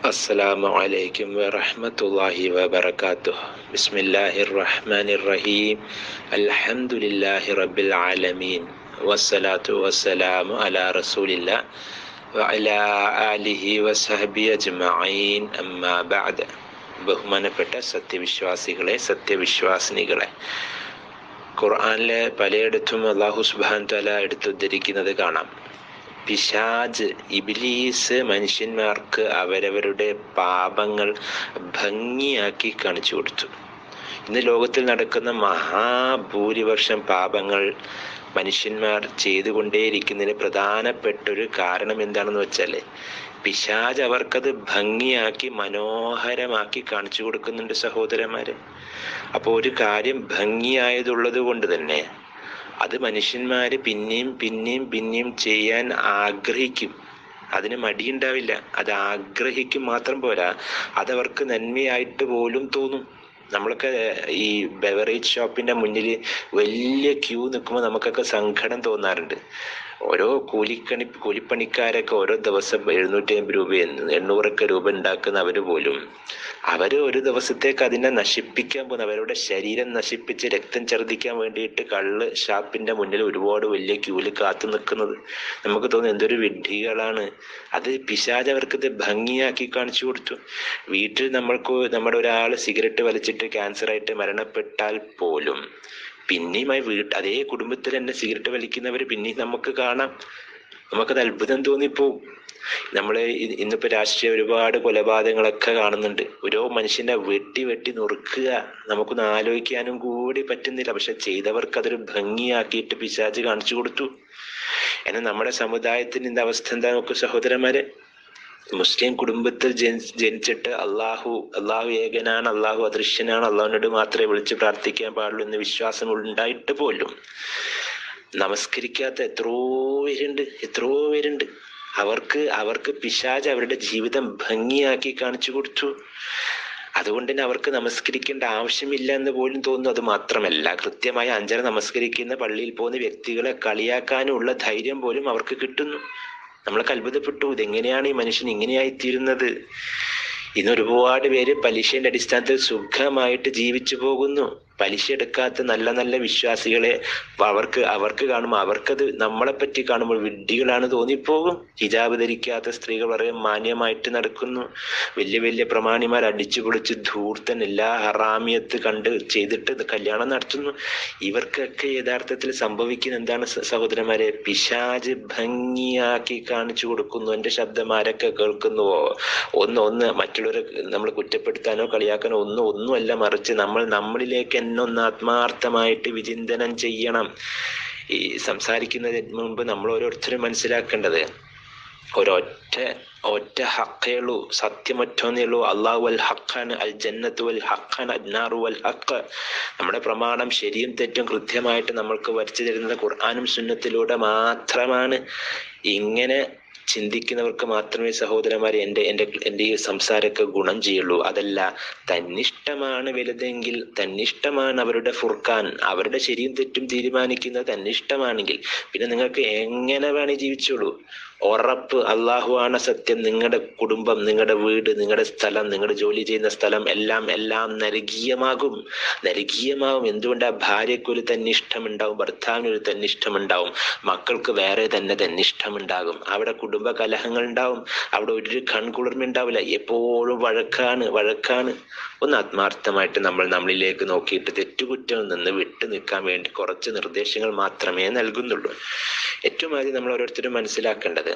السلام عليكم ورحمة الله وبركاته بسم الله الرحمن الرحيم الحمد لله رب العالمين والصلاة والسلام على رسول الله وعلى آله وصحبه أجمعين أما بعد ബഹുമാനപ്പെട്ട സത്യവിശ്വാസികളെ സത്യവിശ്വാസിനികളെ ഖുർആനിലെ പലയിടത്തും അള്ളാഹു സുബാൻ തല എടുത്തുദ്ധരിക്കുന്നത് കാണാം പിശാജ് ഇബിലീസ് മനുഷ്യന്മാർക്ക് അവരവരുടെ പാപങ്ങൾ ഭംഗിയാക്കി കാണിച്ചു കൊടുത്തു ഇന്ന് ലോകത്തിൽ നടക്കുന്ന മഹാഭൂരിപക്ഷം പാപങ്ങൾ മനുഷ്യന്മാർ ചെയ്തുകൊണ്ടേയിരിക്കുന്നതിന് പ്രധാനപ്പെട്ടൊരു കാരണം എന്താണെന്ന് വെച്ചാൽ പിശാജ് അവർക്കത് ഭംഗിയാക്കി മനോഹരമാക്കി കാണിച്ചു കൊടുക്കുന്നുണ്ട് സഹോദരന്മാരെ അപ്പോൾ ഒരു കാര്യം ഭംഗിയായതുള്ളത് കൊണ്ട് തന്നെ അത് മനുഷ്യന്മാര് പിന്നെയും പിന്നെയും പിന്നെയും ചെയ്യാൻ ആഗ്രഹിക്കും അതിന് മടിയുണ്ടാവില്ല അത് ആഗ്രഹിക്കും മാത്രം പോരാ അതവർക്ക് നന്മയായിട്ട് പോലും തോന്നും നമ്മളൊക്കെ ഈ ബെവറേജ് ഷോപ്പിന്റെ മുന്നിൽ വലിയ ക്യൂ നിൽക്കുമ്പോൾ നമുക്കൊക്കെ സങ്കടം തോന്നാറുണ്ട് ഓരോ കൂലിക്കണി കൂലിപ്പണിക്കാരൊക്കെ ഓരോ ദിവസം എഴുന്നൂറ്റി അമ്പത് രൂപ എണ്ണൂറൊക്കെ രൂപ ഉണ്ടാക്കുന്ന അവർ പോലും അവർ ഒരു ദിവസത്തേക്ക് അതിനെ നശിപ്പിക്കാൻ പോകുന്ന അവരുടെ ശരീരം നശിപ്പിച്ച് രക്തം ഛർദ്ദിക്കാൻ വേണ്ടിയിട്ട് കള്ള് ഷാപ്പിന്റെ മുന്നിൽ ഒരുപാട് വലിയ ക്യൂല് കാത്തു നിൽക്കുന്നത് നമുക്ക് തോന്നുന്നു എന്തൊരു വിഡ്ഢികളാണ് അത് പിശാജ് അവർക്കത് ഭംഗിയാക്കി കാണിച്ചു കൊടുത്തു വീട്ടിൽ നമ്മൾക്ക് നമ്മുടെ ഒരാൾ സിഗരറ്റ് വലിച്ചിട്ട് ക്യാൻസർ ആയിട്ട് മരണപ്പെട്ടാൽ പോലും പിന്നെയും ആ വീട്ട് അതേ കുടുംബത്തിൽ തന്നെ സിഗരറ്റ് വലിക്കുന്നവർ പിന്നെയും നമുക്ക് കാണാം നമുക്കത് അത്ഭുതം തോന്നിപ്പോവും നമ്മൾ ഇന്നിപ്പോ രാഷ്ട്രീയ ഒരുപാട് കൊലപാതകങ്ങളൊക്കെ കാണുന്നുണ്ട് ഓരോ മനുഷ്യനെ വെട്ടി വെട്ടി നുറുക്കുക നമുക്കൊന്ന് ആലോചിക്കാനും കൂടി പറ്റുന്നില്ല പക്ഷെ ചെയ്തവർക്ക് അതൊരു ഭംഗിയാക്കിയിട്ട് പിശാജ് കാണിച്ചു കൊടുത്തു എന്നാൽ നമ്മുടെ സമുദായത്തിന് ഇന്ന അവസ്ഥ എന്താ നോക്കൂ സഹോദരന്മാരെ മുസ്ലിം കുടുംബത്തിൽ ജനിച്ചിട്ട് അള്ളാഹു അള്ളാഹു ഏകനാണ് അള്ളാഹു അദൃശ്യനാണ് അള്ളാഹുവിനോട് മാത്രമേ വിളിച്ച് പ്രാർത്ഥിക്കാൻ പാടുള്ളൂ എന്ന് വിശ്വാസം ഉണ്ടായിട്ട് പോലും നമസ്കരിക്കാത്ത എത്രയോ പേരുണ്ട് എത്രയോ പേരുണ്ട് അവർക്ക് അവർക്ക് പിശാജ് അവരുടെ ജീവിതം ഭംഗിയാക്കി കാണിച്ചു കൊടുത്തു അതുകൊണ്ട് തന്നെ അവർക്ക് നമസ്കരിക്കേണ്ട ആവശ്യമില്ല എന്ന് പോലും തോന്നുന്നു അത് മാത്രമല്ല കൃത്യമായി അഞ്ചര നമസ്കരിക്കുന്ന പള്ളിയിൽ പോകുന്ന വ്യക്തികളെ കളിയാക്കാനുള്ള ധൈര്യം പോലും അവർക്ക് കിട്ടുന്നു നമ്മളൊക്കെ അത്ഭുതപ്പെട്ടു ഇതെങ്ങനെയാണ് ഈ മനുഷ്യൻ ഇങ്ങനെയായി തീരുന്നത് ഇന്ന് ഒരുപാട് പേര് പലിശയുടെ അടിസ്ഥാനത്തിൽ സുഖമായിട്ട് ജീവിച്ചു പോകുന്നു പലിശ എടുക്കാത്ത നല്ല നല്ല വിശ്വാസികളെ അവർക്ക് അവർക്ക് കാണുമ്പോൾ അവർക്കത് നമ്മളെ പറ്റി കാണുമ്പോൾ വിഡ്ഢികളാണ് തോന്നിപ്പോകും ഹിജാബ് ധരിക്കാത്ത സ്ത്രീകൾ വളരെ മാന്യമായിട്ട് നടക്കുന്നു വലിയ വലിയ പ്രമാണിമാർ അടിച്ചു പൊളിച്ച് ധൂർത്തൻ എല്ലാ ഹറാമിയത്ത് കണ്ട് ചെയ്തിട്ട് കല്യാണം നടത്തുന്നു ഇവർക്കൊക്കെ യഥാർത്ഥത്തിൽ സംഭവിക്കുന്ന എന്താണ് സഹോദരന്മാരെ പിശാജ് ഭംഗിയാക്കി കാണിച്ചു കൊടുക്കുന്നു എൻ്റെ ശബ്ദം ആരൊക്കെ കേൾക്കുന്നുവോ ഒന്ന് ഒന്ന് മറ്റുള്ളവരെ നമ്മൾ കുറ്റപ്പെടുത്താനോ കളിയാക്കാനോ ഒന്നും ഒന്നുമല്ല മറിച്ച് നമ്മൾ നമ്മളിലേക്ക് എന്നൊന്ന് ആത്മാർത്ഥമായിട്ട് വിചിന്തനം ചെയ്യണം ഈ സംസാരിക്കുന്നതിന് മുമ്പ് നമ്മൾ ഓരോരുത്തരും മനസ്സിലാക്കേണ്ടത് ഒരൊറ്റ ഒറ്റ ഹക്കേ ഉള്ളൂ സത്യമൊറ്റൊന്നേ ഉള്ളൂ അള്ളാഹു അൽ ഹക്കാണ് അൽ ജന്നത്ത് വൽ ഹക്കാൻ അജ്നാറു വൽ ഹക്ക് നമ്മുടെ പ്രമാണം ശരിയും തെറ്റും കൃത്യമായിട്ട് നമ്മൾക്ക് വരച്ചു തരുന്നത് ഖുർആാനും സുന്നത്തിലൂടെ മാത്രമാണ് ഇങ്ങനെ ചിന്തിക്കുന്നവർക്ക് മാത്രമേ സഹോദരന്മാരെ എൻ്റെ എൻ്റെ എൻ്റെ ഈ സംസാരമൊക്കെ ഗുണം ചെയ്യുള്ളൂ അതല്ല തന്നിഷ്ടമാണ് വലുതെങ്കിൽ തന്നിഷ്ടമാണ് അവരുടെ ഫുർഖാൻ അവരുടെ ശരിയും തെറ്റും തീരുമാനിക്കുന്നത് തന്നിഷ്ടമാണെങ്കിൽ പിന്നെ നിങ്ങൾക്ക് എങ്ങനെ വേണേ ജീവിച്ചോളൂ ഉറപ്പ് അള്ളാഹുവാണ് സത്യം നിങ്ങളുടെ കുടുംബം നിങ്ങളുടെ വീട് നിങ്ങളുടെ സ്ഥലം നിങ്ങളുടെ ജോലി ചെയ്യുന്ന സ്ഥലം എല്ലാം എല്ലാം നരകീയമാകും നരകീയമാകും എന്തുകൊണ്ട് ആ ഭാര്യയ്ക്ക് ഒരു തന്നിഷ്ടമുണ്ടാവും ഭർത്താവിന് ഒരു തന്നിഷ്ടമുണ്ടാവും മക്കൾക്ക് വേറെ തന്നെ തന്നിഷ്ടമുണ്ടാകും അവിടെ കുടുംബ കലഹങ്ങൾ ഉണ്ടാവും അവിടെ ഒരു കൺകുളിർമ ഉണ്ടാവില്ല എപ്പോഴും വഴക്കാണ് വഴക്കാണ് ഒന്ന് ആത്മാർത്ഥമായിട്ട് നമ്മൾ നമ്മളിലേക്ക് നോക്കിയിട്ട് തെറ്റുകുറ്റങ്ങളിൽ നിന്ന് വിട്ടു നിൽക്കാൻ വേണ്ടി കുറച്ച് നിർദ്ദേശങ്ങൾ മാത്രമേ നൽകുന്നുള്ളൂ ഏറ്റവും ആദ്യം നമ്മൾ ഓരോരുത്തരും മനസ്സിലാക്കേണ്ടത്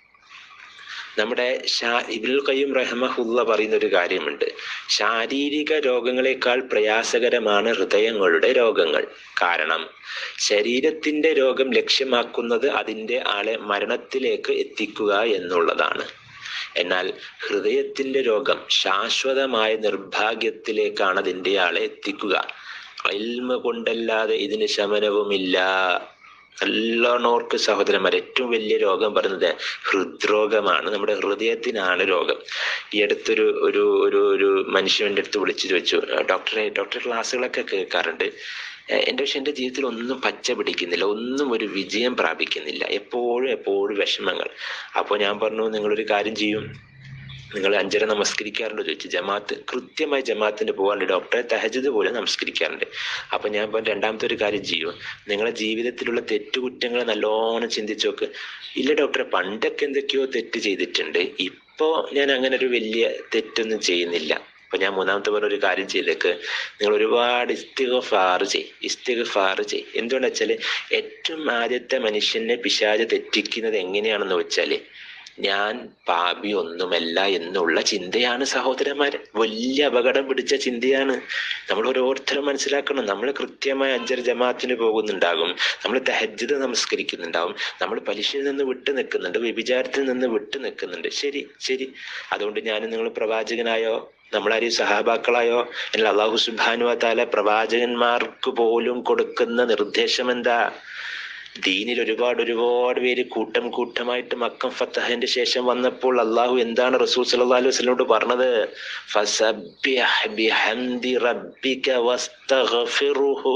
നമ്മുടെ ഇബുൽ ഖയ്യം റഹ്മഹുല്ല പറയുന്ന ഒരു കാര്യമുണ്ട് ശാരീരിക രോഗങ്ങളെക്കാൾ പ്രയാസകരമാണ് ഹൃദയങ്ങളുടെ രോഗങ്ങൾ കാരണം ശരീരത്തിന്റെ രോഗം ലക്ഷ്യമാക്കുന്നത് അതിൻ്റെ ആളെ മരണത്തിലേക്ക് എത്തിക്കുക എന്നുള്ളതാണ് എന്നാൽ ഹൃദയത്തിന്റെ രോഗം ശാശ്വതമായ നിർഭാഗ്യത്തിലേക്കാണ് അതിൻ്റെ ആളെ എത്തിക്കുക അൽമ കൊണ്ടല്ലാതെ ഇതിന് ശമനവുമില്ല നല്ലോണോർക്ക് സഹോദരന്മാർ ഏറ്റവും വലിയ രോഗം പറയുന്നത് ഹൃദ്രോഗമാണ് നമ്മുടെ ഹൃദയത്തിനാണ് രോഗം ഈ അടുത്തൊരു ഒരു ഒരു ഒരു മനുഷ്യൻ്റെ അടുത്ത് വിളിച്ചു ചോദിച്ചു ഡോക്ടറെ ഡോക്ടർ ക്ലാസ്സുകളൊക്കെ കേൾക്കാറുണ്ട് എൻ്റെ പക്ഷെ എൻ്റെ ജീവിതത്തിൽ ഒന്നും പച്ച പിടിക്കുന്നില്ല ഒന്നും ഒരു വിജയം പ്രാപിക്കുന്നില്ല എപ്പോഴും എപ്പോഴും വിഷമങ്ങൾ അപ്പോൾ ഞാൻ പറഞ്ഞു നിങ്ങളൊരു കാര്യം ചെയ്യും നിങ്ങൾ അഞ്ചര നമസ്കരിക്കാറുണ്ടോ ചോദിച്ചു ജമാഅത്ത് കൃത്യമായി ജമാഅത്തിന് പോകാറുണ്ട് ഡോക്ടറെ തഹജത് പോലെ നമസ്കരിക്കാറുണ്ട് അപ്പൊ ഞാൻ ഇപ്പം രണ്ടാമത്തെ ഒരു കാര്യം ചെയ്യും നിങ്ങളെ ജീവിതത്തിലുള്ള തെറ്റുകുറ്റങ്ങൾ നല്ലോണം ചിന്തിച്ചു നോക്ക് ഇല്ല ഡോക്ടറെ പണ്ടൊക്കെ എന്തൊക്കെയോ തെറ്റ് ചെയ്തിട്ടുണ്ട് ഇപ്പോ ഞാൻ അങ്ങനെ ഒരു വലിയ തെറ്റൊന്നും ചെയ്യുന്നില്ല അപ്പൊ ഞാൻ മൂന്നാമത്തെ പോലെ ഒരു കാര്യം ചെയ്തേക്ക് നിങ്ങൾ ഒരുപാട് ഇസ്തിഗഫാർ ചെയ് ഇസ്തിഗഫാർ ചെയ് എന്തുകൊണ്ടാ വെച്ചാല് ഏറ്റവും ആദ്യത്തെ മനുഷ്യനെ പിശാച് തെറ്റിക്കുന്നത് എങ്ങനെയാണെന്ന് വെച്ചാല് ഞാൻ പാപി ഒന്നുമല്ല എന്നുള്ള ചിന്തയാണ് സഹോദരന്മാരെ വലിയ അപകടം പിടിച്ച ചിന്തയാണ് നമ്മൾ ഓരോരുത്തരും മനസ്സിലാക്കണം നമ്മൾ കൃത്യമായ അഞ്ചര ജമാഅത്തിന് പോകുന്നുണ്ടാകും നമ്മൾ തഹജ്ജുദ് നമസ്കരിക്കുന്നുണ്ടാവും നമ്മൾ പലിശയിൽ നിന്ന് വിട്ടു നിൽക്കുന്നുണ്ട് വ്യഭിചാരത്തിൽ നിന്ന് വിട്ടു നിൽക്കുന്നുണ്ട് ശരി ശരി അതുകൊണ്ട് ഞാൻ നിങ്ങൾ പ്രവാചകനായോ നമ്മളാരും സഹാബാക്കളായോ എന്നാൽ അള്ളാഹു സുബാനു താല പ്രവാചകന്മാർക്ക് പോലും കൊടുക്കുന്ന നിർദ്ദേശം എന്താ ദീനിൽ ഒരുപാട് ഒരുപാട് പേര് കൂട്ടം കൂട്ടമായിട്ട് മക്കം ഫത്തഹിന്റെ ശേഷം വന്നപ്പോൾ അള്ളാഹു എന്താണ് റസൂൽ സല്ലല്ലാഹു അലൈഹി വസല്ലമയോട് പറഞ്ഞത് ഫസബ്ബിഹ് ബിഹംദി റബ്ബിക വസ്തഗ്ഫിറുഹു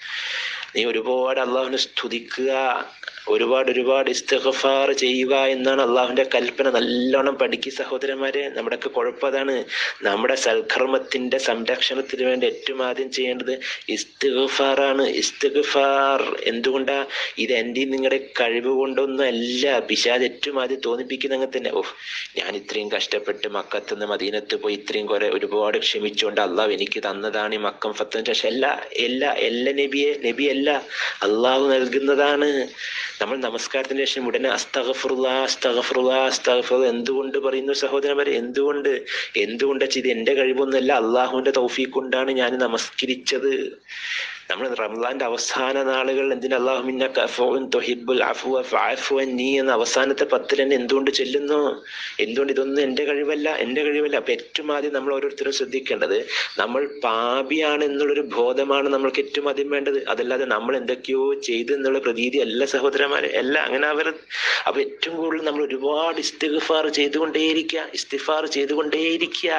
നീ ഒരുപാട് അള്ളാഹുവിനെ സ്തുതിക്കുക ഒരുപാട് ഒരുപാട് ഇസ്തിഗ്ഫാർ ചെയ്യുക എന്നാണ് അള്ളാഹുവിന്റെ കൽപ്പന നല്ലോണം പഠിക്കുക സഹോദരന്മാരെ നമ്മുടെയൊക്കെ കുഴപ്പം അതാണ് നമ്മുടെ സൽക്കർമ്മത്തിന്റെ സംരക്ഷണത്തിന് വേണ്ടി ഏറ്റവും ആദ്യം ചെയ്യേണ്ടത് ഇസ്തിഗ്ഫാറാണ് ഇസ്തിഗ്ഫാർ എന്തുകൊണ്ടാ ഇത് എൻ്റെ നിങ്ങളുടെ കഴിവ് കൊണ്ടൊന്നും അല്ല പിശാദ് ഏറ്റവും ആദ്യം തോന്നിപ്പിക്കുന്ന അങ്ങനെ തന്നെ ഓഹ് ഞാൻ ഇത്രയും കഷ്ടപ്പെട്ട് മക്കത്തുനിന്ന് മദീനത്ത് പോയി ഇത്രയും കുറെ ഒരുപാട് ക്ഷമിച്ചുകൊണ്ട് അള്ളാഹു എനിക്ക് തന്നതാണ് ഈ മക്കം ഫത്തിന് ശേഷം അല്ല അല്ല എല്ലാ നബിയെ നബി അല്ല അള്ളാഹു നൽകുന്നതാണ് നമ്മൾ നമസ്കാരത്തിന് ശേഷം ഉടനെ അസ്തഗഫുറുല്ലാ അസ്തഗഫുറുല്ലാ അസ്തഗഫുറ എന്തുകൊണ്ട് പറയുന്നു സഹോദരന്മാരെ എന്തുകൊണ്ട് എന്തുകൊണ്ട് ഇത് എന്റെ കഴിവൊന്നുമല്ല അള്ളാഹുവിന്റെ തൗഫീഖ് കൊണ്ടാണ് ഞാൻ നമസ്കരിച്ചത് നമ്മൾ റംസാന്റെ അവസാന നാളുകൾ എന്തിന് അള്ളാഹുമിന്ന തൊഹിബുൽ അഫുവ ഫഅഫുവൻ നീ എന്ന അവസാനത്തെ പത്തിൽ തന്നെ എന്തുകൊണ്ട് ചെല്ലുന്നു എന്തുകൊണ്ട് ഇതൊന്നും എൻ്റെ കഴിവല്ല എൻ്റെ കഴിവല്ല അപ്പൊ ഏറ്റവും ആദ്യം നമ്മൾ ഓരോരുത്തരും ശ്രദ്ധിക്കേണ്ടത് നമ്മൾ പാപിയാണ് എന്നുള്ളൊരു ബോധമാണ് നമ്മൾക്ക് ഏറ്റവും ആദ്യം വേണ്ടത് അതല്ലാതെ നമ്മൾ എന്തൊക്കെയോ ചെയ്തു എന്നുള്ള പ്രതീതി അല്ല സഹോദരന്മാരെ അല്ല അങ്ങനെ അവരത് അപ്പൊ ഏറ്റവും കൂടുതൽ നമ്മൾ ഒരുപാട് ഇസ്തിഗ്ഫാർ ചെയ്തുകൊണ്ടേയിരിക്കുക ഇസ്തിഫാർ ചെയ്തുകൊണ്ടേയിരിക്കുക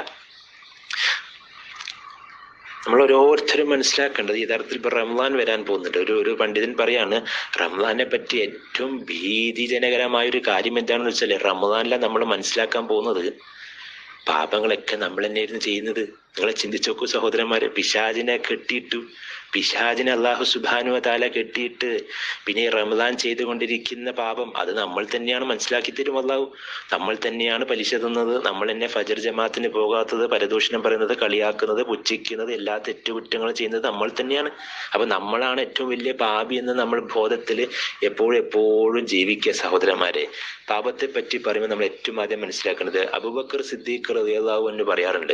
നമ്മൾ ഓരോരുത്തരും മനസ്സിലാക്കേണ്ടത് യഥാർത്ഥത്തിൽ ഇപ്പൊ റംലാൻ വരാൻ പോകുന്നുണ്ട് ഒരു ഒരു പണ്ഡിതൻ പറയാണ് റംലാനെ പറ്റി ഏറ്റവും ഭീതിജനകരമായ ഒരു കാര്യം എന്താണെന്ന് വെച്ചാൽ റംലാനിലെ നമ്മൾ മനസ്സിലാക്കാൻ പോകുന്നത് പാപങ്ങളൊക്കെ നമ്മൾ തന്നെയായിരുന്നു ചെയ്യുന്നത് നിങ്ങളെ ചിന്തിച്ചു നോക്കൂ സഹോദരന്മാരെ പിശാചിനെ കെട്ടിയിട്ടു പിശാചിനെ അള്ളാഹു സുബാനു താല കെട്ടിയിട്ട് പിന്നെ ഈ റമദാൻ ചെയ്തുകൊണ്ടിരിക്കുന്ന പാപം അത് നമ്മൾ തന്നെയാണ് മനസ്സിലാക്കി തരും അള്ളാഹു നമ്മൾ തന്നെയാണ് പലിശ തിന്നത് നമ്മൾ തന്നെ ഫജർ ജമാഅത്തിന് പോകാത്തത് പരദൂഷണം പറയുന്നത് കളിയാക്കുന്നത് പുച്ഛിക്കുന്നത് എല്ലാ തെറ്റുകുറ്റങ്ങളും ചെയ്യുന്നത് നമ്മൾ തന്നെയാണ് അപ്പൊ നമ്മളാണ് ഏറ്റവും വലിയ പാപി എന്ന് നമ്മൾ ബോധത്തിൽ എപ്പോഴും എപ്പോഴും ജീവിക്കുക സഹോദരന്മാരെ പാപത്തെ പറ്റി പറയുമ്പോൾ നമ്മൾ ഏറ്റവും ആദ്യം മനസ്സിലാക്കുന്നത് അബുബക്കർ സിദ്ദീഖ് റളിയല്ലാഹു എന്ന് പറയാറുണ്ട്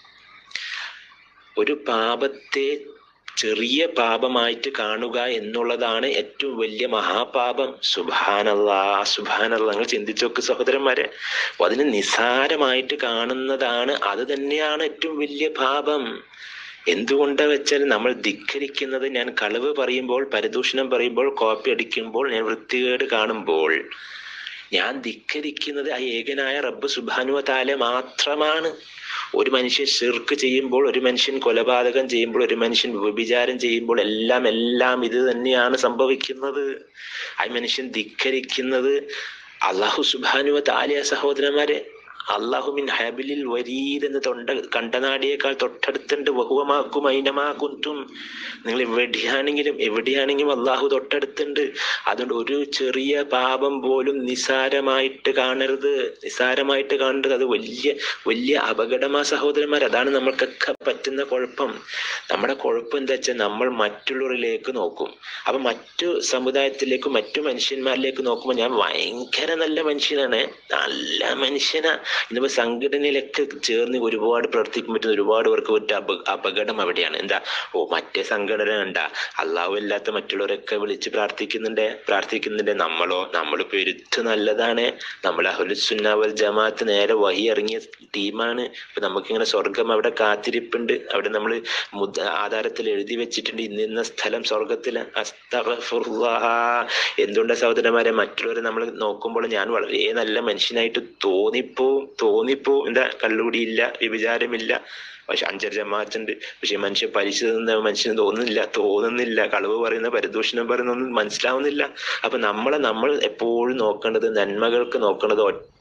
ഒരു പാപത്തെ ചെറിയ പാപമായിട്ട് കാണുക എന്നുള്ളതാണ് ഏറ്റവും വലിയ മഹാപാപം സുബാനല്ലാ സുബാനല്ല നിങ്ങൾ ചിന്തിച്ചു നോക്ക് സഹോദരന്മാരെ അപ്പൊ അതിന് നിസാരമായിട്ട് കാണുന്നതാണ് അത് തന്നെയാണ് ഏറ്റവും വലിയ പാപം എന്തുകൊണ്ടാ വെച്ചാൽ നമ്മൾ ധിക്കരിക്കുന്നത് ഞാൻ കളവ് പറയുമ്പോൾ പരിദൂഷണം പറയുമ്പോൾ കോപ്പി അടിക്കുമ്പോൾ ഞാൻ വൃത്തികേട് കാണുമ്പോൾ ഞാൻ ധിക്കരിക്കുന്നത് ആ ഏകനായ റബ്ബ് സുബാനുവ താല മാത്രമാണ് ഒരു മനുഷ്യൻ ഷിർക്ക് ചെയ്യുമ്പോൾ ഒരു മനുഷ്യൻ കൊലപാതകം ചെയ്യുമ്പോൾ ഒരു മനുഷ്യൻ വ്യഭിചാരം ചെയ്യുമ്പോൾ എല്ലാം എല്ലാം ഇത് തന്നെയാണ് സംഭവിക്കുന്നത് ആ മനുഷ്യൻ ധിക്കരിക്കുന്നത് അള്ളാഹു സുബാനുവ താലിയ സഹോദരന്മാരെ അള്ളാഹുമിൻ ഹബിലിൽ വരീദ് എന്ന് തൊണ്ട കണ്ടനാടിയേക്കാൾ തൊട്ടടുത്തുണ്ട് ബഹുവമാക്കും അയിനമാക്കുന്തും നിങ്ങൾ എവിടെയാണെങ്കിലും എവിടെയാണെങ്കിലും അള്ളാഹു തൊട്ടടുത്തുണ്ട് അതുകൊണ്ട് ഒരു ചെറിയ പാപം പോലും നിസാരമായിട്ട് കാണരുത് നിസാരമായിട്ട് കാണരുത് അത് വലിയ വലിയ അപകടമാ സഹോദരന്മാർ അതാണ് നമ്മൾക്കൊക്കെ പറ്റുന്ന കുഴപ്പം നമ്മുടെ കുഴപ്പം എന്താ വെച്ചാൽ നമ്മൾ മറ്റുള്ളവരിലേക്ക് നോക്കും അപ്പൊ മറ്റു സമുദായത്തിലേക്ക് മറ്റു മനുഷ്യന്മാരിലേക്ക് നോക്കുമ്പോൾ ഞാൻ ഭയങ്കര നല്ല മനുഷ്യനാണ് നല്ല മനുഷ്യനാ ഇന്നിപ്പോ സംഘടനയിലൊക്കെ ചേർന്ന് ഒരുപാട് പ്രവർത്തിക്കാൻ പറ്റുന്ന ഒരുപാട് പേർക്ക് പറ്റിയ അപ അപകടം അവിടെയാണ് എന്താ ഓ മറ്റേ സംഘടന ഉണ്ടാ അള്ളാഹു അല്ലാത്ത മറ്റുള്ളവരൊക്കെ വിളിച്ച് പ്രാർത്ഥിക്കുന്നുണ്ട് പ്രാർത്ഥിക്കുന്നുണ്ട് നമ്മളോ നമ്മൾ പെരുത്ത് നല്ലതാണ് നമ്മൾ അഹുലുസുന്നവൽ ജമാഅത്ത് നേരെ വഹി ഇറങ്ങിയ ടീമാണ് ഇപ്പൊ നമുക്കിങ്ങനെ സ്വർഗം അവിടെ കാത്തിരിപ്പുണ്ട് അവിടെ നമ്മൾ മുദ്ര ആധാരത്തിൽ എഴുതി വെച്ചിട്ടുണ്ട് ഇന്ന ഇന്ന സ്ഥലം സ്വർഗത്തില് അസ്തഗ്ഫിറുല്ലാഹ്. എന്തുകൊണ്ടാ സഹോദരന്മാരെ മറ്റുള്ളവരെ നമ്മൾ നോക്കുമ്പോൾ ഞാൻ വളരെ നല്ല മനുഷ്യനായിട്ട് തോന്നിപ്പോവും തോന്നിപ്പോവും എന്താ കള്ളുകുടിയില്ല വ്യഭിചാരമില്ല പക്ഷെ അഞ്ചര ജമാഅത്തുണ്ട് പക്ഷെ മനുഷ്യ പലിശ തിന്ന മനുഷ്യന് തോന്നുന്നില്ല തോന്നുന്നില്ല കളവ് പറയുന്ന പരിദൂഷണം പറയുന്ന ഒന്നും മനസ്സിലാവുന്നില്ല അപ്പൊ നമ്മളെ നമ്മൾ എപ്പോഴും നോക്കേണ്ടത് നന്മകൾക്ക് നോക്കേണ്ടത് ഒറ്റ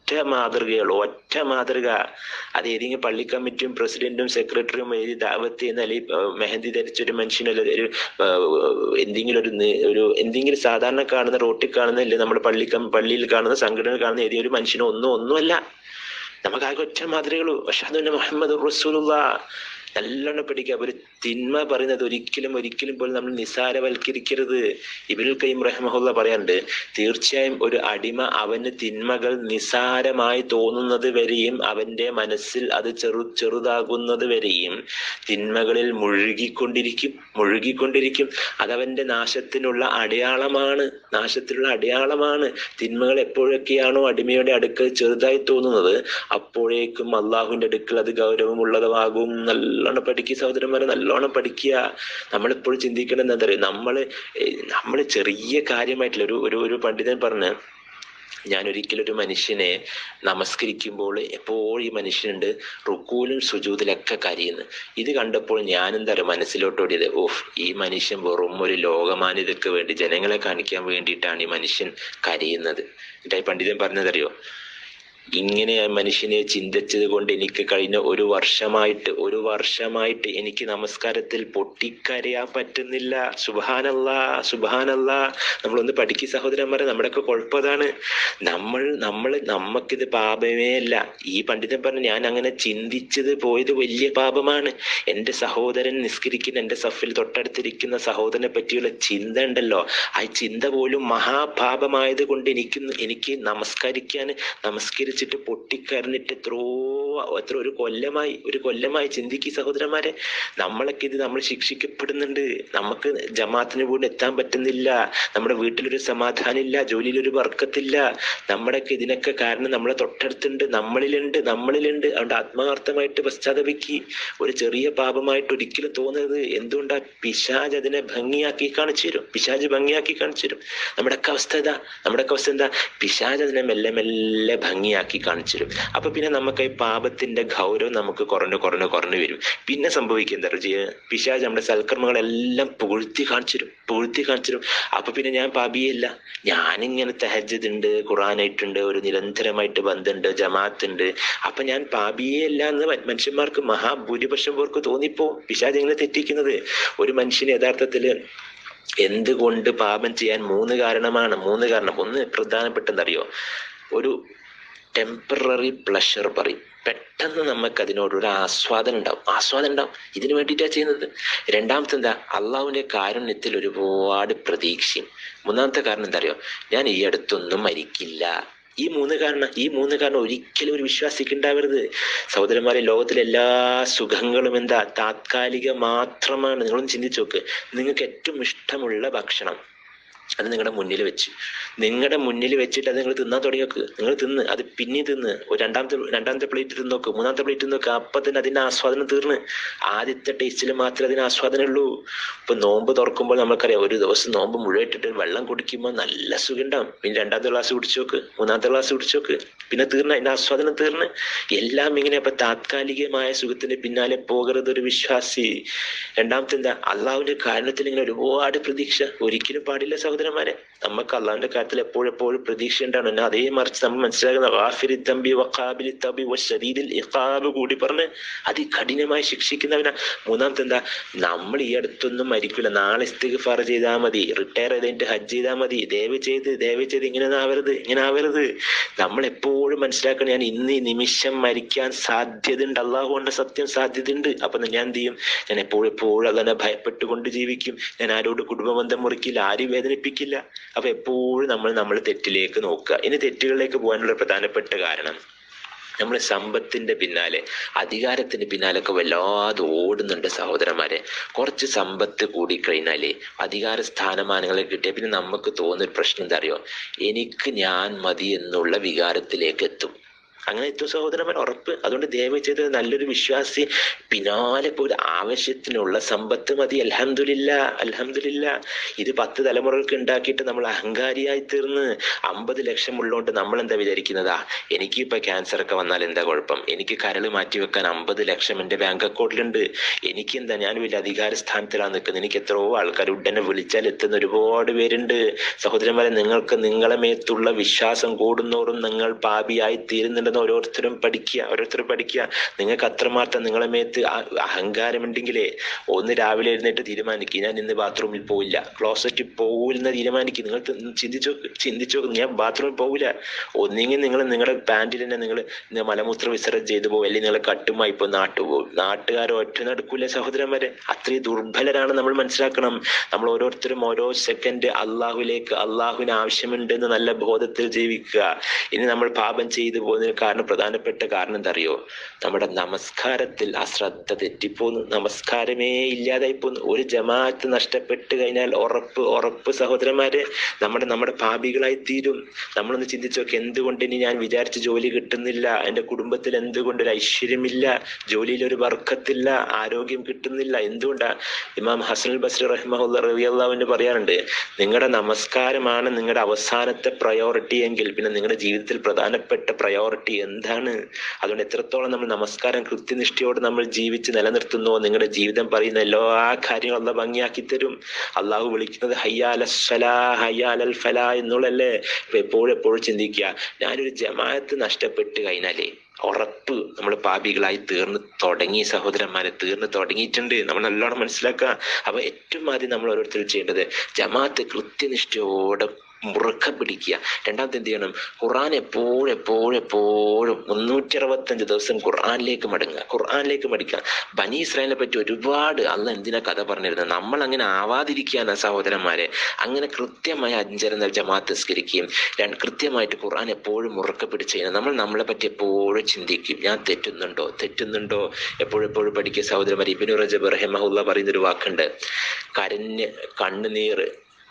ഒറ്റ മാതൃകയുള്ളൂ ഒറ്റ മാതൃക അത് ഏതെങ്കിലും പള്ളി കമ്മിറ്റിയും പ്രസിഡന്റും സെക്രട്ടറിയും എഴുതി ദാവത്ത് ചെയ്യുന്ന അല്ലെങ്കിൽ ഏഹ്, മെഹന്തി ധരിച്ചൊരു മനുഷ്യനല്ല ഒരു ഏഹ്, എന്തെങ്കിലും ഒരു നി- ഒരു എന്തെങ്കിലും സാധാരണ കാണുന്ന റോട്ടിൽ കാണുന്ന ഇല്ലേ നമ്മുടെ പള്ളി കം- പള്ളിയിൽ കാണുന്ന സംഘടന കാണുന്ന ഏതെങ്കിലും ഒരു മനുഷ്യനോ ഒന്നും ഒന്നുമല്ല നമുക്കാകെ ഒറ്റ മാതൃകയുള്ളൂ പക്ഷെ അതുകൊണ്ട് മുഹമ്മദ് റസൂലുള്ള നല്ലോണം പഠിക്കുക ഒരു തിന്മ പറയുന്നത് ഒരിക്കലും ഒരിക്കലും പോലും നമ്മൾ നിസാരവൽക്കരിക്കരുത് ഇബിനുൽ കയ്യം റഹ്മഹുല്ല പറയാറുണ്ട് തീർച്ചയായും ഒരു അടിമ അവന് തിന്മകൾ നിസാരമായി തോന്നുന്നത് വരെയും അവന്റെ മനസ്സിൽ അത് ചെറു ചെറുതാകുന്നത് വരെയും തിന്മകളിൽ മുഴുകിക്കൊണ്ടിരിക്കും മുഴുകിക്കൊണ്ടിരിക്കും അതവന്റെ നാശത്തിനുള്ള അടയാളമാണ് നാശത്തിനുള്ള അടയാളമാണ് തിന്മകൾ എപ്പോഴൊക്കെയാണോ അടിമയുടെ അടുക്കൽ ചെറുതായി തോന്നുന്നത് അപ്പോഴേക്കും അള്ളാഹുവിന്റെ അടുക്കൽ അത് ഗൗരവമുള്ളതാകും നല്ലോണം പഠിക്കുക സഹോദരന്മാരെ നല്ലോണം പഠിക്കുക നമ്മളിപ്പോഴും ചിന്തിക്കേണ്ടത് എന്താ പറയുക നമ്മള് നമ്മൾ ചെറിയ കാര്യമായിട്ടില്ല ഒരു ഒരു ഒരു പണ്ഡിതൻ പറഞ്ഞ് ഞാൻ ഒരിക്കലും ഒരു മനുഷ്യനെ നമസ്കരിക്കുമ്പോൾ എപ്പോഴും ഈ മനുഷ്യനുണ്ട് റുക്കൂലും സുജൂതിലൊക്കെ കരയുന്നു ഇത് കണ്ടപ്പോൾ ഞാൻ എന്താ പറയുക മനസ്സിലോട്ട് ഓടിയത് ഓഹ് ഈ മനുഷ്യൻ വെറും ഒരു ലോകമാന്യതയ്ക്ക് വേണ്ടി ജനങ്ങളെ കാണിക്കാൻ വേണ്ടിയിട്ടാണ് ഈ മനുഷ്യൻ കരയുന്നത് എന്നിട്ട് ഈ പണ്ഡിതൻ പറഞ്ഞതറിയോ ഇങ്ങനെ ആ മനുഷ്യനെ ചിന്തിച്ചത് കൊണ്ട് എനിക്ക് കഴിഞ്ഞ ഒരു വർഷമായിട്ട് ഒരു വർഷമായിട്ട് എനിക്ക് നമസ്കാരത്തിൽ പൊട്ടിക്കരയാൻ പറ്റുന്നില്ല സുബാനല്ല സുബാനല്ല നമ്മളൊന്ന് പഠിക്കുക സഹോദരന്മാരെ നമ്മുടെയൊക്കെ കുഴപ്പതാണ് നമ്മൾ നമ്മൾ നമുക്കിത് പാപമേ അല്ല ഈ പണ്ഡിതൻ പറഞ്ഞു ഞാൻ അങ്ങനെ ചിന്തിച്ചത് പോയത് വലിയ പാപമാണ് എൻ്റെ സഹോദരൻ നിസ്കരിക്കുന്ന എൻ്റെ സഫിൽ തൊട്ടടുത്തിരിക്കുന്ന സഹോദരനെ പറ്റിയുള്ള ചിന്ത ഉണ്ടല്ലോ ആ ചിന്ത പോലും മഹാപാപമായത് കൊണ്ട് എനിക്ക് എനിക്ക് നമസ്കരിക്കാൻ നമസ്കരിച്ചിട്ട് പൊട്ടിക്കരഞ്ഞിട്ട് എത്രയോ എത്ര ഒരു കൊല്ലമായി ഒരു കൊല്ലമായി ചിന്തിക്കുക സഹോദരന്മാരെ നമ്മളൊക്കെ ഇത് നമ്മൾ ശിക്ഷിക്കപ്പെടുന്നുണ്ട് നമുക്ക് ജമാത്തിന് പോലും എത്താൻ പറ്റുന്നില്ല നമ്മുടെ വീട്ടിലൊരു സമാധാനം ഇല്ല ജോലിയിലൊരു വർക്കത്തില്ല നമ്മുടെയൊക്കെ ഇതിനൊക്കെ കാരണം നമ്മളെ തൊട്ടടുത്തുണ്ട് നമ്മളിലുണ്ട് നമ്മളിലുണ്ട് അതുകൊണ്ട് ആത്മാർത്ഥമായിട്ട് പശ്ചാത്തപിക്ക് ഒരു ചെറിയ പാപമായിട്ട് ഒരിക്കലും തോന്നരുത് എന്തുകൊണ്ടാ പിശാജ് അതിനെ ഭംഗിയാക്കി കാണിച്ചു തരും പിശാജ് ഭംഗിയാക്കി കാണിച്ചു തരും നമ്മുടെയൊക്കെ അവസ്ഥ ഇതാ നമ്മുടെയൊക്കെ അവസ്ഥ എന്താ പിശാജ് അതിനെ മെല്ലെ മെല്ലെ ഭംഗിയാക്കി കാണിച്ചു തരും അപ്പൊ പിന്നെ നമുക്ക് ഈ പാപത്തിന്റെ ഗൗരവം നമുക്ക് കുറഞ്ഞു കുറഞ്ഞു കുറഞ്ഞു വരും പിന്നെ സംഭവിക്കുക എന്താ പറയുക പിശാജ് നമ്മുടെ സൽക്കർമ്മങ്ങളെല്ലാം പുകഴ്ത്തി കാണിച്ചു തരും പുകഴ്ത്തി കാണിച്ചു തരും അപ്പൊ പിന്നെ ഞാൻ പാപിയല്ല ഞാനിങ്ങനെ തഹജദ് ഉണ്ട് ഖുറാനായിട്ടുണ്ട് ഒരു നിരന്തരമായിട്ട് ബന്ധമുണ്ട് ജമാഅത്ത് ഉണ്ട് അപ്പൊ ഞാൻ പാപിയേ അല്ല എന്ന് മ- മനുഷ്യന്മാർക്ക് മഹാഭൂരിപക്ഷം പേർക്ക് തോന്നിപ്പോ പിശാജ് എങ്ങനെ തെറ്റിക്കുന്നത് ഒരു മനുഷ്യന് യഥാർത്ഥത്തില് എന്തുകൊണ്ട് പാപം ചെയ്യാൻ മൂന്ന് കാരണമാണ് മൂന്ന് കാരണം ഒന്ന് പ്രധാനപ്പെട്ടെന്തറിയോ ഒരു ടെമ്പററി പ്ലഷർ പറയും പെട്ടെന്ന് നമുക്ക് അതിനോട് ഒരു ആസ്വാദനം ഉണ്ടാവും ആസ്വാദനം ഉണ്ടാവും ഇതിനു വേണ്ടിയിട്ടാണ് ചെയ്യുന്നത് രണ്ടാമത്തെ എന്താ അള്ളാഹുവിന്റെ കാരുണ്യത്തിൽ ഒരുപാട് പ്രതീക്ഷയും മൂന്നാമത്തെ കാരണം എന്താ അറിയോ ഞാൻ ഈ അടുത്തൊന്നും മരിക്കില്ല ഈ മൂന്ന് കാരണം ഈ മൂന്ന് കാരണം ഒരിക്കലും ഒരു വിശ്വാസിക്ക് ഉണ്ടാവരുത് സഹോദരന്മാരെ ലോകത്തിലെ എല്ലാ സുഖങ്ങളും എന്താ താത്കാലിക മാത്രമാണ് നിങ്ങളൊന്ന് ചിന്തിച്ചു നോക്ക് നിങ്ങൾക്ക് ഏറ്റവും ഇഷ്ടമുള്ള ഭക്ഷണം അത് നിങ്ങളുടെ മുന്നിൽ വെച്ച് നിങ്ങളുടെ മുന്നിൽ വെച്ചിട്ട് അത് നിങ്ങൾ തിന്നാൻ തുടങ്ങി നോക്ക് നിങ്ങൾ തിന്ന് അത് പിന്നെ തിന്ന് ഒരു രണ്ടാമത്തെ രണ്ടാമത്തെ പ്ലേറ്റ് തിന്ന് നോക്ക് മൂന്നാമത്തെ പ്ലേറ്റ് തിന്ന് നോക്ക് അപ്പൊ തന്നെ അതിന്റെ ആസ്വാദനം തീർന്ന് ആദ്യത്തെ ടേസ്റ്റിൽ മാത്രമേ അതിന് ആസ്വാദനം ഉള്ളൂ ഇപ്പൊ നോമ്പ് തുറക്കുമ്പോൾ നമുക്കറിയാം ഒരു ദിവസം നോമ്പ് മുഴുവൻ ഇട്ടിട്ട് വെള്ളം കുടിക്കുമ്പോൾ നല്ല സുഖം ഉണ്ടാവും പിന്നെ രണ്ടാമത്തെ ഗ്ലാസ് കുടിച്ചു നോക്ക് മൂന്നാമത്തെ ഗ്ലാസ് കുടിച്ചു നോക്ക് പിന്നെ തീർന്ന് അതിന്റെ ആസ്വാദനം തീർന്ന് എല്ലാം ഇങ്ങനെ അപ്പൊ താത്കാലികമായ സുഖത്തിന് പിന്നാലെ പോകരുത് ഒരു വിശ്വാസി രണ്ടാമത്തെ എന്താ അള്ളാഹുവിന്റെ കാരണത്തിൽ ഇങ്ങനെ ഒരുപാട് പ്രതീക്ഷ ഒരിക്കലും പാടില്ല സഹോദരന്മാരെ നമുക്ക് അള്ളാഹുവിന്റെ കാര്യത്തിൽ എപ്പോഴും എപ്പോഴും പ്രതീക്ഷ ഉണ്ടാണ് എന്നാൽ അതേ മറിച്ച് നമ്മൾ മനസ്സിലാക്കുന്ന വാഫിരി തമ്പി വക്കാബിലി തമ്പി ശരീരിൽ ഇഖാബ് കൂടി പറഞ്ഞ് അതികഠിനമായി ശിക്ഷിക്കുന്നവനാ മൂന്നാമത്തെ എന്താ നമ്മൾ ഈ അടുത്തൊന്നും മരിക്കില്ല നാളെ ഇസ്തിഗ്ഫാർ ചെയ്താൽ മതി റിട്ടയർ ചെയ്തിട്ട് ഹജ്ജ് ചെയ്താൽ മതി ദയവ് ചെയ്ത് ദയവ് ചെയ്ത് ഇങ്ങനെ ആവരുത് ഇങ്ങനെ ആവരുത് നമ്മൾ എപ്പോഴും മനസ്സിലാക്കണം ഞാൻ ഇന്ന് ഈ നിമിഷം മരിക്കാൻ സാധ്യതയുണ്ട് അള്ളാഹു കൊണ്ട് സത്യം സാധ്യതയുണ്ട് അപ്പൊ ഞാൻ എന്ത് ചെയ്യും ഞാൻ എപ്പോഴും എപ്പോഴും അതിനെ ഭയപ്പെട്ടുകൊണ്ട് ജീവിക്കും ഞാൻ ആരോട് കുടുംബബന്ധം മുറിക്കില്ല ആരും വേദനിപ്പിക്കില്ല അപ്പൊ എപ്പോഴും നമ്മൾ നമ്മൾ തെറ്റിലേക്ക് നോക്കുക ഇനി തെറ്റുകളിലേക്ക് പോകാനുള്ള പ്രധാനപ്പെട്ട കാരണം നമ്മൾ സമ്പത്തിന്റെ പിന്നാലെ അധികാരത്തിന് പിന്നാലൊക്കെ വല്ലാതെ ഓടുന്നുണ്ട് സഹോദരന്മാരെ കുറച്ച് സമ്പത്ത് കൂടി കഴിഞ്ഞാലേ അധികാര സ്ഥാനമാനങ്ങളെ കിട്ടിയ പിന്നെ നമുക്ക് തോന്നുന്ന ഒരു പ്രശ്നം എന്താ അറിയോ എനിക്ക് ഞാൻ മതി എന്നുള്ള വികാരത്തിലേക്ക് എത്തും അങ്ങനെ എത്തും സഹോദരന്മാർ ഉറപ്പ് അതുകൊണ്ട് ദയവ് ചെയ്ത് നല്ലൊരു വിശ്വാസി പിന്നാലെ പോയി ആവശ്യത്തിനുള്ള സമ്പത്ത് മതി അൽഹംദുലില്ല അൽഹംദുലില്ല ഇത് പത്ത് തലമുറകൾക്ക് ഉണ്ടാക്കിയിട്ട് നമ്മൾ അഹങ്കാരിയായി തീർന്ന് അമ്പത് ലക്ഷം ഉള്ളതുകൊണ്ട് നമ്മൾ എന്താ വിചാരിക്കുന്നതാ എനിക്ക് ഇപ്പൊ ക്യാൻസർ ഒക്കെ വന്നാൽ എന്താ കുഴപ്പം എനിക്ക് കരള് മാറ്റി വെക്കാൻ അമ്പത് ലക്ഷം എന്റെ ബാങ്ക് അക്കൗണ്ടിലുണ്ട് എനിക്ക് എന്താ ഞാൻ വലിയ അധികാര സ്ഥാനത്തിലാണ് നിൽക്കുന്നത് എനിക്ക് എത്രയോ ആൾക്കാർ ഉടനെ വിളിച്ചാൽ എത്തുന്ന ഒരുപാട് പേരുണ്ട് സഹോദരന്മാരെ നിങ്ങൾക്ക് നിങ്ങളെ മേത്തുള്ള വിശ്വാസം കൂടുന്നോറും നിങ്ങൾ പാപിയായി തീരുന്നുണ്ടെന്ന് ഓരോരുത്തരും പഠിക്കുക ഓരോരുത്തരും പഠിക്കുക നിങ്ങൾക്ക് അത്രമാത്രം നിങ്ങളെ മേത്ത് ആ- അഹങ്കാരമുണ്ടെങ്കിലേ ഒന്ന് രാവിലെ എഴുന്നേറ്റ് തീരുമാനിക്കുക ഞാൻ ഇന്ന് ബാത്റൂമിൽ പോവില്ല ക്ലോസറ്റിൽ പോകില്ലെന്ന് തീരുമാനിക്കുക നിങ്ങൾ ചിന്തിച്ചോ ചിന്തിച്ചോ ഞാൻ ബാത്റൂമിൽ പോകില്ല ഒന്നെങ്കിൽ നിങ്ങൾ നിങ്ങളുടെ പാൻറ്റിൽ തന്നെ നിങ്ങൾ മലമൂത്ര വിസർജനം ചെയ്തു പോകും അല്ലെങ്കിൽ നിങ്ങൾ കട്ടുമായി ഇപ്പൊ നാട്ടു പോകും നാട്ടുകാർ ഒറ്റ നടക്കൂല സഹോദരന്മാരെ അത്രയും ദുർബലരാണ് നമ്മൾ മനസ്സിലാക്കണം നമ്മൾ ഓരോരുത്തരും ഓരോ സെക്കൻഡ് അള്ളാഹുലേക്ക് അള്ളാഹുവിന് ആവശ്യമുണ്ട് എന്ന് നല്ല ബോധത്തിൽ ജീവിക്കുക ഇനി നമ്മൾ പാപം ചെയ്തു പോകുന്നതിന് കാരണം പ്രധാനപ്പെട്ട കാരണം എന്താ അറിയോ നമ്മുടെ നമസ്കാരത്തിൽ ആ ശ്രദ്ധ തെറ്റിപ്പോന്നു നമസ്കാരമേ ഇല്ലാതായി പോന്നു ഒരു ജമാഅത്ത് നഷ്ടപ്പെട്ട് കഴിഞ്ഞാൽ ഉറപ്പ് ഉറപ്പ് സഹോദരന്മാരെ നമ്മുടെ നമ്മുടെ പാപികളായി തീരും നമ്മളൊന്ന് ചിന്തിച്ചു നോക്കി എന്തുകൊണ്ട് ഇനി ഞാൻ വിചാരിച്ച ജോലി കിട്ടുന്നില്ല എൻ്റെ കുടുംബത്തിൽ എന്തുകൊണ്ട് ഒരു ഐശ്വര്യമില്ല ജോലിയിൽ ഒരു വർക്കത്തില്ല ആരോഗ്യം കിട്ടുന്നില്ല എന്തുകൊണ്ടാ ഇമാം ഹസൻ ബസ്രി റഹ്മുല്ല റബിയല്ലാവിന് പറയാറുണ്ട് നിങ്ങളുടെ നമസ്കാരമാണ് നിങ്ങളുടെ അവസാനത്തെ പ്രയോറിറ്റി എങ്കിൽ പിന്നെ നിങ്ങളുടെ ജീവിതത്തിൽ പ്രധാനപ്പെട്ട പ്രയോറിറ്റി എന്താണ് അതുകൊണ്ട് എത്രത്തോളം നമ്മൾ നമസ്കാരം കൃത്യനിഷ്ഠയോടെ നമ്മൾ ജീവിച്ച് നിലനിർത്തുന്നോ നിങ്ങളുടെ ജീവിതം പറയുന്ന എല്ലാ കാര്യങ്ങളും അല്ല ഭംഗിയാക്കി തരും അള്ളാഹു വിളിക്കുന്നത് ഹയ്യാല സ്വലാ ഹയ്യാലൽ ഫലാ എന്നുള്ളല്ലേ ഇപ്പൊ എപ്പോഴും എപ്പോഴും ചിന്തിക്കുക ഞാനൊരു ജമാഅത്ത് നഷ്ടപ്പെട്ട് കഴിഞ്ഞാലേ ഉറപ്പ് നമ്മൾ പാപികളായി തീർന്ന് തുടങ്ങി സഹോദരന്മാരെ തീർന്ന് തുടങ്ങിയിട്ടുണ്ട് നമ്മൾ നല്ലോണം മനസ്സിലാക്കുക അപ്പൊ ഏറ്റവും ആദ്യം നമ്മൾ ഓരോരുത്തരും ചെയ്യേണ്ടത് ജമാഅത്ത് കൃത്യനിഷ്ഠയോടെ മുറുക്ക പിടിക്കുക രണ്ടാമത്തെ എന്ത് ചെയ്യണം ഖുർആൻ എപ്പോഴും എപ്പോഴും എപ്പോഴും മുന്നൂറ്റി അറുപത്തഞ്ച് ദിവസം ഖുർആനിലേക്ക് മടങ്ങുക ഖുർആനിലേക്ക് മടിക്കുക ബനി ഇസ്രായേലിനെ പറ്റി ഒരുപാട് അല്ല എന്തിനാ കഥ പറഞ്ഞിരുന്നത് നമ്മൾ അങ്ങനെ ആവാതിരിക്കുകയാണ് സഹോദരന്മാരെ അങ്ങനെ കൃത്യമായി അഞ്ചര ജമാഅത്ത് നിസ്കരിക്കുകയും രണ്ട് കൃത്യമായിട്ട് ഖുർആൻ എപ്പോഴും മുറുക്ക പിടിച്ച് കഴിഞ്ഞാൽ നമ്മൾ നമ്മളെ പറ്റി എപ്പോഴും ചിന്തിക്കും ഞാൻ തെറ്റുന്നുണ്ടോ തെറ്റുന്നുണ്ടോ എപ്പോഴും എപ്പോഴും പഠിക്കുക സഹോദരന്മാർ ഇബിനു റജബ് റഹിമഹുല്ല പറയുന്നൊരു വാക്കുണ്ട് കരഞ്ഞ് കണ്ണുനീർ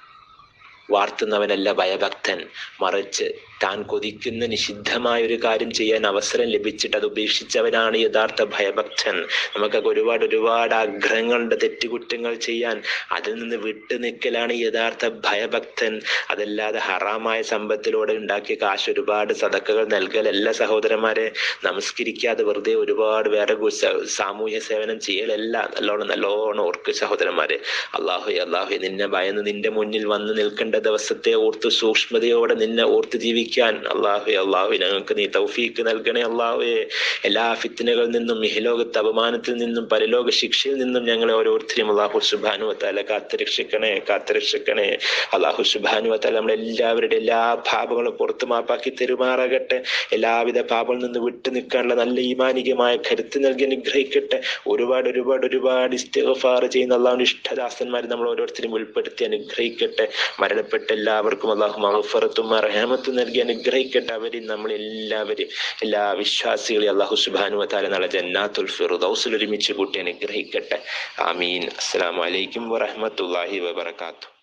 വാർത്തുന്നവനല്ല ഭയഭക്തൻ മറിച്ച് താൻ കൊതിക്കുന്ന നിഷിദ്ധമായ ഒരു കാര്യം ചെയ്യാൻ അവസരം ലഭിച്ചിട്ട് അത് ഉപേക്ഷിച്ചവനാണ് യഥാർത്ഥ ഭയഭക്തൻ നമുക്കൊക്കെ ഒരുപാട് ഒരുപാട് ആഗ്രഹങ്ങളുണ്ട് തെറ്റുകുറ്റങ്ങൾ ചെയ്യാൻ അതിൽ നിന്ന് വിട്ടു നിൽക്കലാണ് യഥാർത്ഥ ഭയഭക്തൻ അതല്ലാതെ ഹറാമായ സമ്പത്തിലൂടെ ഉണ്ടാക്കിയ കാശ് ഒരുപാട് സതക്കകൾ നൽകലല്ല സഹോദരന്മാരെ നമസ്കരിക്കാതെ വെറുതെ ഒരുപാട് വേറെ ഗു- സ- സാമൂഹ്യ സേവനം ചെയ്യലല്ല നല്ലോണം നല്ലോണം ഓർക്ക് സഹോദരന്മാരെ അള്ളാഹു അള്ളാഹു നിന്നെ ഭയന്ന് നിന്റെ മുന്നിൽ വന്ന് നിൽക്കേണ്ട ദിവസത്തെ ഓർത്ത് സൂക്ഷ്മതയോടെ നിന്നെ ഓർത്ത് ജീവിക്കാൻ അള്ളാഹു അള്ളാഹു ഞങ്ങൾക്ക് നീ തൗഫീക്ക് നൽകണേ അള്ളാഹുയെ എല്ലാ ഫിത്തിനകളിൽ നിന്നും ഇഹലോകത്ത് അപമാനത്തിൽ നിന്നും പരലോക ശിക്ഷയിൽ നിന്നും ഞങ്ങളെ ഓരോരുത്തരെയും അള്ളാഹു സുബാനു വത്താല കാത്തുരക്ഷിക്കണേ കാത്തുരക്ഷിക്കണേ അള്ളാഹു സുബാനു വത്താല നമ്മളെല്ലാവരുടെ എല്ലാ പാപങ്ങളും പുറത്തു മാപ്പാക്കി തെരുമാറാകട്ടെ എല്ലാവിധ പാപങ്ങളിൽ നിന്ന് വിട്ടു നിൽക്കാനുള്ള നല്ല ഈമാനികമായ കരുത്ത് നൽകി അനുഗ്രഹിക്കട്ടെ ഒരുപാട് ഒരുപാട് ഒരുപാട് ഇസ്തിഗ്ഫാർ ചെയ്യുന്ന അള്ളാഹുവിന്റെ ഇഷ്ടദാസന്മാരെ നമ്മൾ ഓരോരുത്തരും ഉൾപ്പെടുത്തി അനുഗ്രഹിക്കട്ടെ മരണപ്പെട്ട എല്ലാവർക്കും അള്ളാഹു മഹഫറത്തും റഹമത്തും നൽകി അനുഗ്രഹിക്കട്ടെ അവരെയും നമ്മൾ എല്ലാവരും എല്ലാ വിശ്വാസികളെയും അള്ളാഹു സുബാനു വത്താല നാളെ ജന്നാത്തുൽ ഫിറുദൗസിൽ ഒരുമിച്ച് കൂട്ടി അനുഗ്രഹിക്കട്ടെ ആമീൻ അസ്സലാമു അലൈക്കും വറഹ്മത്തുള്ളാഹി വബറകാതുഹു